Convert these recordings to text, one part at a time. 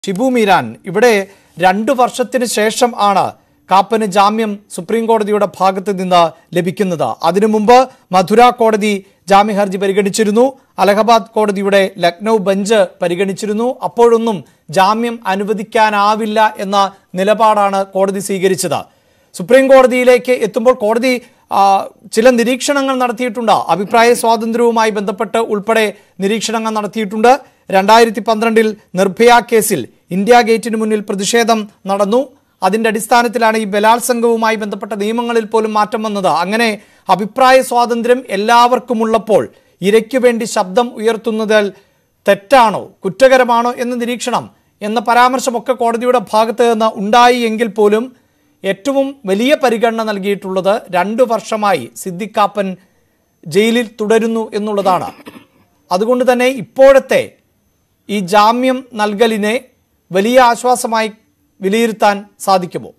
ഷിബു മീരാൻ ഇവിടെ രണ്ടു വർഷത്തിന് ശേഷം ആണ് കാപ്പന് ജാമ്യം സുപ്രീം കോടതിയുടെ ഭാഗത്ത് നിന്ന് ലഭിക്കുന്നത് അതിനു മുമ്പ് മധുര കോടതി ജാമ്യ ഹർജി പരിഗണിച്ചിരുന്നു അലഹബാദ് കോടതിയുടെ ലക്നൗ ബെഞ്ച് പരിഗണിച്ചിരുന്നു അപ്പോഴൊന്നും ജാമ്യം അനുവദിക്കാനാവില്ല എന്ന നിലപാടാണ് കോടതി സ്വീകരിച്ചത് സുപ്രീം കോടതിയിലേക്ക് എത്തുമ്പോൾ കോടതി ആ, ചില നിരീക്ഷണങ്ങൾ നടത്തിയിട്ടുണ്ട് അഭിപ്രായ സ്വാതന്ത്ര്യവുമായി ബന്ധപ്പെട്ട് ഉൾപ്പെടെ നിരീക്ഷണങ്ങൾ നടത്തിയിട്ടുണ്ട് രണ്ടായിരത്തി പന്ത്രണ്ടിൽ നിർഭയ കേസിൽ ഇന്ത്യ ഗേറ്റിന് മുന്നിൽ പ്രതിഷേധം നടന്നു അതിന്റെ അടിസ്ഥാനത്തിലാണ് ഈ ബലാത്സംഗവുമായി ബന്ധപ്പെട്ട നിയമങ്ങളിൽ പോലും മാറ്റം വന്നത് അങ്ങനെ അഭിപ്രായ സ്വാതന്ത്ര്യം എല്ലാവർക്കും ഉള്ളപ്പോൾ ഇരയ്ക്കു വേണ്ടി ശബ്ദം ഉയർത്തുന്നതിൽ തെറ്റാണോ കുറ്റകരമാണോ എന്ന നിരീക്ഷണം എന്ന പരാമർശമൊക്കെ കോടതിയുടെ ഭാഗത്ത് നിന്ന് ഉണ്ടായി എങ്കിൽ പോലും ഏറ്റവും വലിയ പരിഗണന നൽകിയിട്ടുള്ളത് രണ്ടു വർഷമായി സിദ്ദിഖാപ്പൻ ജയിലിൽ തുടരുന്നു എന്നുള്ളതാണ് അതുകൊണ്ട് തന്നെ ഇപ്പോഴത്തെ ഈ ജാമ്യം നൽകലിനെ വലിയ ആശ്വാസമായി വിലയിരുത്താൻ സാധിക്കുമോ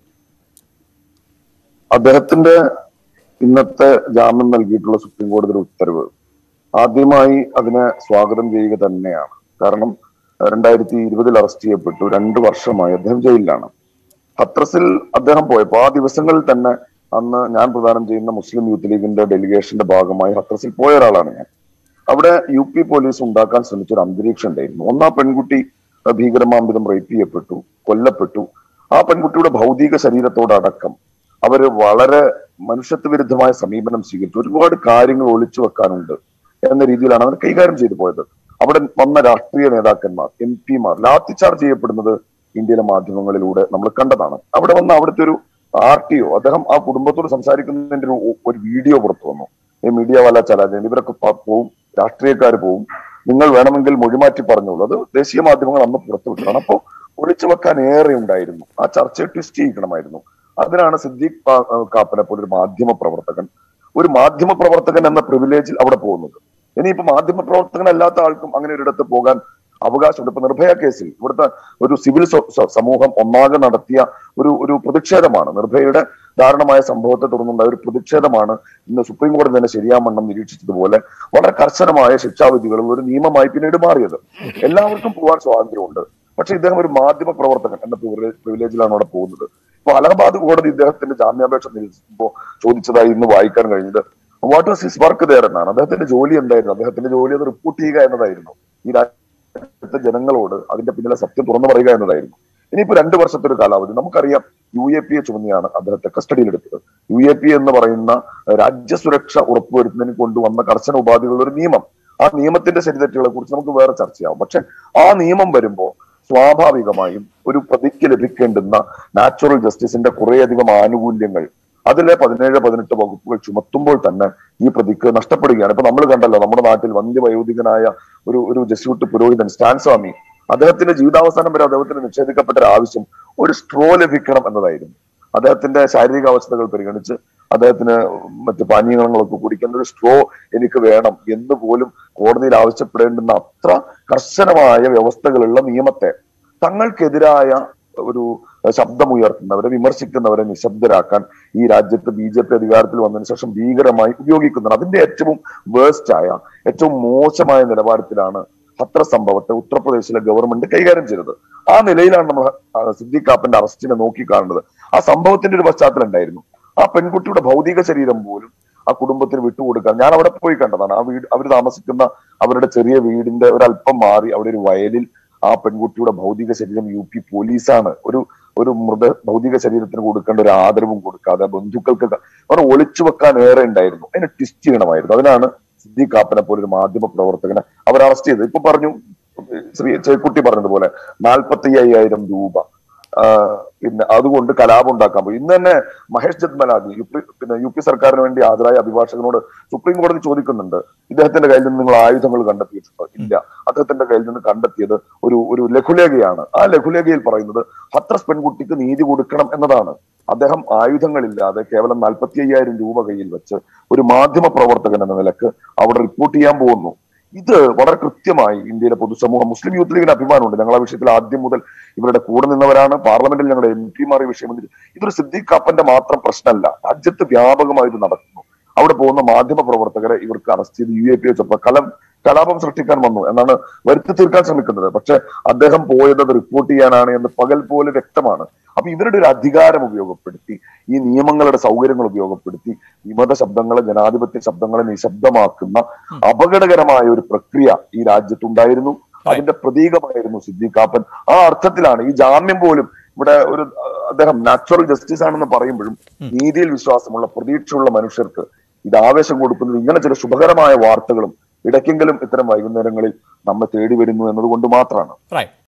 അദ്ദേഹത്തിന്റെ ഇന്നത്തെ ജാമ്യം നൽകിയിട്ടുള്ള സുപ്രീം കോടതിയുടെ ഉത്തരവ് ആദ്യമായി അതിനെ സ്വാഗതം ചെയ്യുക തന്നെയാണ് കാരണം രണ്ടായിരത്തി ഇരുപതിൽ അറസ്റ്റ് ചെയ്യപ്പെട്ടു രണ്ടു വർഷമായി അദ്ദേഹം ജയിലിലാണ് ഹത്രസിൽ അദ്ദേഹം പോയപ്പോ ആ ദിവസങ്ങളിൽ തന്നെ അന്ന് ഞാൻ പ്രദാനം ചെയ്യുന്ന മുസ്ലിം യൂത്ത് ലീഗിന്റെ ഡെലിഗേഷന്റെ ഭാഗമായി ഹത്രസിൽ പോയ ഒരാളാണ് ഞാൻ അവിടെ യു പി പോലീസ് ഉണ്ടാക്കാൻ ശ്രമിച്ച ഒരു അന്തരീക്ഷം ഉണ്ടായിരുന്നു ഒന്നാ പെൺകുട്ടി അഹ് ഭീകരമാംബിതം റേപ്പ് ചെയ്യപ്പെട്ടു കൊല്ലപ്പെട്ടു ആ പെൺകുട്ടിയുടെ ഭൗതിക ശരീരത്തോടടക്കം അവര് വളരെ മനുഷ്യത്വ വിരുദ്ധമായ സമീപനം സ്വീകരിച്ചു ഒരുപാട് കാര്യങ്ങൾ ഒളിച്ചു വെക്കാനുണ്ട് എന്ന രീതിയിലാണ് അവർ കൈകാര്യം ചെയ്തു പോയത് അവിടെ വന്ന രാഷ്ട്രീയ നേതാക്കന്മാർ എം പിമാർ ലാത്തിച്ചാർജ് ചെയ്യപ്പെടുന്നത് ഇന്ത്യയിലെ മാധ്യമങ്ങളിലൂടെ നമ്മൾ കണ്ടതാണ് അവിടെ വന്ന അവിടുത്തെ ഒരു ആർ ടി ഒ അദ്ദേഹം ആ കുടുംബത്തോട് സംസാരിക്കുന്നതിന്റെ ഒരു ഒരു വീഡിയോ പുറത്തു വന്നു ഈ മീഡിയ വാല ചലാജൻ ഇവരൊക്കെ പ- പോവും രാഷ്ട്രീയക്കാർ പോവും നിങ്ങൾ വേണമെങ്കിൽ മൊഴിമാറ്റി പറഞ്ഞോളൂ അത് ദേശീയ മാധ്യമങ്ങൾ അന്ന് പുറത്തുവിട്ടതാണ് അപ്പോൾ ഒളിച്ചു വെക്കാൻ ഏറെ ഉണ്ടായിരുന്നു ആ ചർച്ചയെ ട്വിസ്റ്റ് ചെയ്യിക്കണമായിരുന്നു അതിനാണ് സിദ്ദീഖ് പാ- ആ, കാപ്പനെ പോലെ ഒരു മാധ്യമ പ്രവർത്തകൻ ഒരു മാധ്യമ പ്രവർത്തകൻ എന്ന പ്രിവിലേജിൽ അവിടെ പോകുന്നത് ഇനിയിപ്പോ മാധ്യമ പ്രവർത്തകൻ അല്ലാത്ത ആൾക്കും അങ്ങനെ ഒരിടത്ത് പോകാൻ അവകാശമുണ്ട് ഇപ്പൊ നിർഭയ കേസിൽ ഇവിടുത്തെ ഒരു സിവിൽ സൊ- സ- സമൂഹം ഒന്നാകെ നടത്തിയ ഒരു ഒരു പ്രതിഷേധമാണ് നിർഭയയുടെ ദാരുണമായ സംഭവത്തെ തുടർന്നുണ്ടായ ഒരു പ്രതിഷേധമാണ് ഇന്ന് സുപ്രീം കോടതി തന്നെ ശരിയാമണ്ണം നിരീക്ഷിച്ചതുപോലെ വളരെ കർശനമായ ശിക്ഷാവിധികളും ഒരു നിയമമായി പിന്നീട് മാറിയത് എല്ലാവർക്കും പോകാൻ സ്വാതന്ത്ര്യമുണ്ട് പക്ഷെ ഇദ്ദേഹം ഒരു മാധ്യമ പ്രവർത്തകൻ എന്ന പ്രിവിലേ- പ്രിവിലേജിലാണ് അവിടെ പോകുന്നത് ഇപ്പൊ അലഹബാദ് കോടതി ഇദ്ദേഹത്തിന്റെ ജാമ്യാപേക്ഷ നിരസിച്ചപ്പോ ചോദിച്ചതായി ഇന്ന് വായിക്കാൻ കഴിഞ്ഞത് what was his work there എന്നാണ് അദ്ദേഹത്തിന്റെ ജോലി എന്തായിരുന്നു അദ്ദേഹത്തിന്റെ ജോലി അത് റിപ്പോർട്ട് ചെയ്യുക എന്നതായിരുന്നു ഈ രാജ്യത്തെ ജനങ്ങളോട് അതിന്റെ പിന്നിലെ സത്യം തുറന്നു പറയുക എന്നതായിരുന്നു ഇനിയിപ്പോ രണ്ടു വർഷത്തെ ഒരു കാലാവധി നമുക്കറിയാം യു എ പി എ ചുമന്നിയാണ് അദ്ദേഹത്തെ കസ്റ്റഡിയിലെടുത്തത് യു എ പി എന്ന് പറയുന്ന രാജ്യസുരക്ഷ ഉറപ്പുവരുത്തുന്നതിന് കൊണ്ടുവന്ന കർശന ഉപാധികളുടെ ഒരു നിയമം ആ നിയമത്തിന്റെ ശരിതെറ്റുകളെ കുറിച്ച് നമുക്ക് വേറെ ചർച്ചയാവും പക്ഷെ ആ നിയമം വരുമ്പോ സ്വാഭാവികമായും ഒരു പ്രതിക്ക് ലഭിക്കേണ്ടുന്ന നാച്ചുറൽ ജസ്റ്റിസിന്റെ കുറേയധികം ആനുകൂല്യങ്ങൾ അതിലെ പതിനേഴ് പതിനെട്ട് വകുപ്പുകൾ ചുമത്തുമ്പോൾ തന്നെ ഈ പ്രതിക്ക് നഷ്ടപ്പെടുകയാണ് ഇപ്പൊ നമ്മൾ കണ്ടല്ലോ നമ്മുടെ നാട്ടിൽ വന്ധ്യവയോധികനായ ഒരു ഒരു ജസ്യൂട്ട് പുരോഹിതൻ സ്റ്റാൻ സ്വാമി അദ്ദേഹത്തിന്റെ ജീവിതാവസാനം വരെ അദ്ദേഹത്തിന് നിഷേധിക്കപ്പെട്ട ഒരു ആവശ്യം ഒരു സ്ട്രോ ലഭിക്കണം എന്നതായിരുന്നു അദ്ദേഹത്തിന്റെ ശാരീരിക അവസ്ഥകൾ പരിഗണിച്ച് അദ്ദേഹത്തിന് മറ്റ് പാനീയങ്ങളൊക്കെ കുടിക്കുന്ന ഒരു സ്ട്രോ എനിക്ക് വേണം എന്ന് പോലും കോടതിയിൽ ആവശ്യപ്പെടേണ്ടുന്ന അത്ര കർശനമായ വ്യവസ്ഥകളുള്ള നിയമത്തെ തങ്ങൾക്കെതിരായ ഒരു ശബ്ദമുയർത്തുന്നവരെ വിമർശിക്കുന്നവരെ നിശബ്ദരാക്കാൻ ഈ രാജ്യത്ത് ബി ജെ പി അധികാരത്തിൽ വന്നതിന് ശേഷം ഭീകരമായി ഉപയോഗിക്കുന്നതാണ് അതിന്റെ ഏറ്റവും വേസ്റ്റ് ആയ ഏറ്റവും മോശമായ നിലവാരത്തിലാണ് ഹത്ര സംഭവത്തെ ഉത്തർപ്രദേശിലെ ഗവൺമെന്റ് കൈകാര്യം ചെയ്തത് ആ നിലയിലാണ് നമ്മൾ ആ, സിദ്ദീഖ് കാപ്പന്റെ അറസ്റ്റിനെ നോക്കിക്കാണുന്നത് ആ സംഭവത്തിന്റെ ഒരു പശ്ചാത്തലം ഉണ്ടായിരുന്നു ആ പെൺകുട്ടിയുടെ ഭൗതിക ശരീരം പോലും ആ കുടുംബത്തിന് വിട്ടുകൊടുക്കാൻ ഞാൻ അവിടെ പോയി കണ്ടതാണ് ആ വീട് അവർ താമസിക്കുന്ന അവരുടെ ചെറിയ വീടിന്റെ ഒരല്പം മാറി അവിടെ ഒരു വയലിൽ ആ പെൺകുട്ടിയുടെ ഭൗതിക ശരീരം യു പി പോലീസാണ് ഒരു ഒരു മൃത ഭൗതിക ശരീരത്തിന് കൊടുക്കേണ്ട ഒരു ആദരവും കൊടുക്കാതെ ബന്ധുക്കൾക്ക് അവർ ഒളിച്ചു വെക്കാൻ ഏറെ ഉണ്ടായിരുന്നു അതിനെ ട്വിസ്റ്റ് ചെയ്യണമായിരുന്നു അതിനാണ് സിദ്ദീഖ് കാപ്പനെ പോലെ ഒരു മാധ്യമ പ്രവർത്തകനെ അവർ അറസ്റ്റ് ചെയ്തത് ഇപ്പൊ പറഞ്ഞു ശ്രീ ചേക്കുട്ടി പറഞ്ഞതുപോലെ നാൽപ്പത്തി അയ്യായിരം രൂപ ആ, പിന്നെ അതുകൊണ്ട് കലാപം ഉണ്ടാക്കാൻ പോയി ഇന്ന് തന്നെ മഹേഷ് ജത്മലാജി യു പി പിന്നെ യു പി സർക്കാരിന് വേണ്ടി ഹാജരായ അഭിഭാഷകനോട് സുപ്രീം കോടതി ചോദിക്കുന്നുണ്ട് ഇദ്ദേഹത്തിന്റെ കയ്യിൽ നിന്ന് നിങ്ങൾ ആയുധങ്ങൾ കണ്ടെത്തിയിട്ടുണ്ടോ ഇല്ല അദ്ദേഹത്തിന്റെ കയ്യിൽ നിന്ന് കണ്ടെത്തിയത് ഒരു ഒരു ലഘുലേഖയാണ് ആ ലഘുലേഖയിൽ പറയുന്നത് ഹത്രസ് പെൺകുട്ടിക്ക് നീതി കൊടുക്കണം എന്നതാണ് അദ്ദേഹം ആയുധങ്ങളില്ലാതെ കേവലം നാൽപ്പത്തി അയ്യായിരം രൂപ കയ്യിൽ വെച്ച് ഒരു മാധ്യമ പ്രവർത്തകൻ എന്ന നിലക്ക് അവിടെ റിപ്പോർട്ട് ചെയ്യാൻ പോകുന്നു ഇത് വളരെ കൃത്യമായി ഇന്ത്യയിലെ പൊതുസമൂഹം മുസ്ലിം യൂത്ത് ലീഗിന് അഭിമാനമുണ്ട് ഞങ്ങൾ ആ വിഷയത്തിൽ ആദ്യം മുതൽ ഇവരുടെ കൂടെ നിന്നവരാണ് പാർലമെന്റിൽ ഞങ്ങളുടെ എം പിമാർ ഈ വിഷയം വന്നിട്ട് ഇതൊരു സിദ്ദീഖ് കാപ്പന്റെ മാത്രം പ്രശ്നമല്ല രാജ്യത്ത് വ്യാപകമായി ഇത് നടക്കുന്നു അവിടെ പോകുന്ന മാധ്യമ പ്രവർത്തകരെ ഇവർക്ക് അറസ്റ്റ് ചെയ്ത് യു എ പി വെച്ചപ്പോ കലം കലാപം സൃഷ്ടിക്കാൻ വന്നു എന്നാണ് വരുത്തി തീർക്കാൻ ശ്രമിക്കുന്നത് പക്ഷെ അദ്ദേഹം പോയത് അത് റിപ്പോർട്ട് ചെയ്യാനാണ് എന്ന് പകൽ പോലെ വ്യക്തമാണ് അപ്പൊ ഇവരുടെ ഒരു അധികാരം ഉപയോഗപ്പെടുത്തി ഈ നിയമങ്ങളുടെ സൗകര്യങ്ങൾ ഉപയോഗപ്പെടുത്തി വിമത ശബ്ദങ്ങളെ ജനാധിപത്യ ശബ്ദങ്ങളെ നിശബ്ദമാക്കുന്ന അപകടകരമായ ഒരു പ്രക്രിയ ഈ രാജ്യത്തുണ്ടായിരുന്നു അതിന്റെ പ്രതീകമായിരുന്നു സിദ്ദീഖ് കാപ്പൻ ആ അർത്ഥത്തിലാണ് ഈ ജാമ്യം പോലും ഇവിടെ ഒരു അഹ്, അദ്ദേഹം നാച്ചുറൽ ജസ്റ്റിസ് ആണെന്ന് പറയുമ്പോഴും നീതിയിൽ വിശ്വാസമുള്ള പ്രതീക്ഷയുള്ള മനുഷ്യർക്ക് ഇത് ആവേശം കൊടുക്കുന്നത് ഇങ്ങനെ ചില ശുഭകരമായ വാർത്തകളും ഇടയ്ക്കെങ്കിലും ഇത്തരം വൈകുന്നേരങ്ങളിൽ നമ്മെ തേടി വരുന്നു എന്നതുകൊണ്ട് മാത്രമാണ് റൈറ്റ്